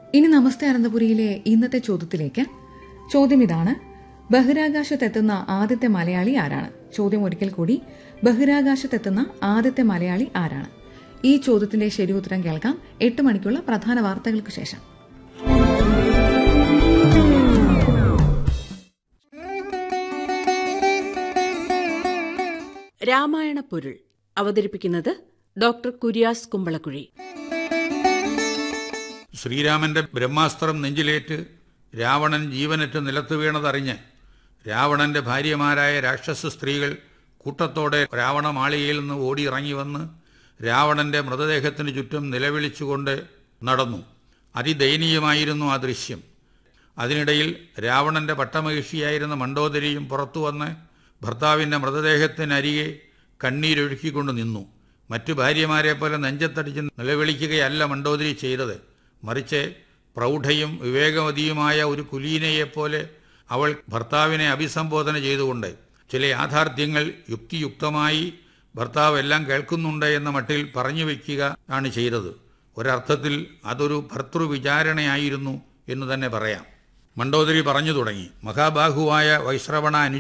ഇനി നമസ്തേ അനന്തപുരിയിലെ ഇന്നത്തെ ചോദ്യത്തിലേക്ക് ചോദ്യം ഇതാണ് ബഹിരാകാശത്തെത്തുന്ന ആദ്യത്തെ മലയാളി ആരാണ് ചോദ്യം ഒരിക്കൽ കൂടി ബഹിരാകാശത്തെത്തുന്ന ആദ്യത്തെ മലയാളി ആരാണ് ഈ ചോദ്യത്തിന്റെ ശരിയുത്തരം കേൾക്കാം എട്ട് മണിക്കുള്ള പ്രധാന വാർത്തകൾക്ക് ശേഷം രാമായണ പൊരുൾ അവതരിപ്പിക്കുന്നത് ഡോക്ടർ കുര്യാസ് കുമ്പളക്കുഴി ശ്രീരാമന്റെ ബ്രഹ്മാസ്ത്രം നെഞ്ചിലേറ്റ് രാവണൻ ജീവനറ്റ് നിലത്തു വീണതറിഞ്ഞ് രാവണന്റെ ഭാര്യമാരായ രാക്ഷസ സ്ത്രീകൾ കൂട്ടത്തോടെ രാവണ മാളികയിൽ നിന്ന് ഓടിയിറങ്ങി വന്ന് രാവണന്റെ മൃതദേഹത്തിന് ചുറ്റും നിലവിളിച്ചുകൊണ്ട് നടന്നു അതിദയനീയമായിരുന്നു ആ ദൃശ്യം അതിനിടയിൽ രാവണന്റെ പട്ടമഹിഷിയായിരുന്ന മണ്ഡോദരിയും പുറത്തു വന്ന് ഭർത്താവിൻ്റെ മൃതദേഹത്തിനരികെ കണ്ണീരൊഴുക്കിക്കൊണ്ട് നിന്നു മറ്റു ഭാര്യമാരെ പോലെ നെഞ്ചത്തടിച്ച് നിലവിളിക്കുകയല്ല മണ്ഡോദരി ചെയ്തത് മറിച്ച് പ്രൗഢയും വിവേകവതിയുമായ ഒരു കുലീനയെപ്പോലെ അവൾ ഭർത്താവിനെ അഭിസംബോധന ചെയ്തുകൊണ്ട് ചില യാഥാർത്ഥ്യങ്ങൾ യുക്തിയുക്തമായി ഭർത്താവ് എല്ലാം കേൾക്കുന്നുണ്ട് എന്ന മട്ടിൽ പറഞ്ഞു വയ്ക്കുക ആണ് ചെയ്തത് ഒരർത്ഥത്തിൽ അതൊരു ഭർത്തൃവിചാരണയായിരുന്നു എന്ന് തന്നെ പറയാം മണ്ഡോദരി പറഞ്ഞു തുടങ്ങി മഹാബാഹുവായ വൈശ്രവണ അനു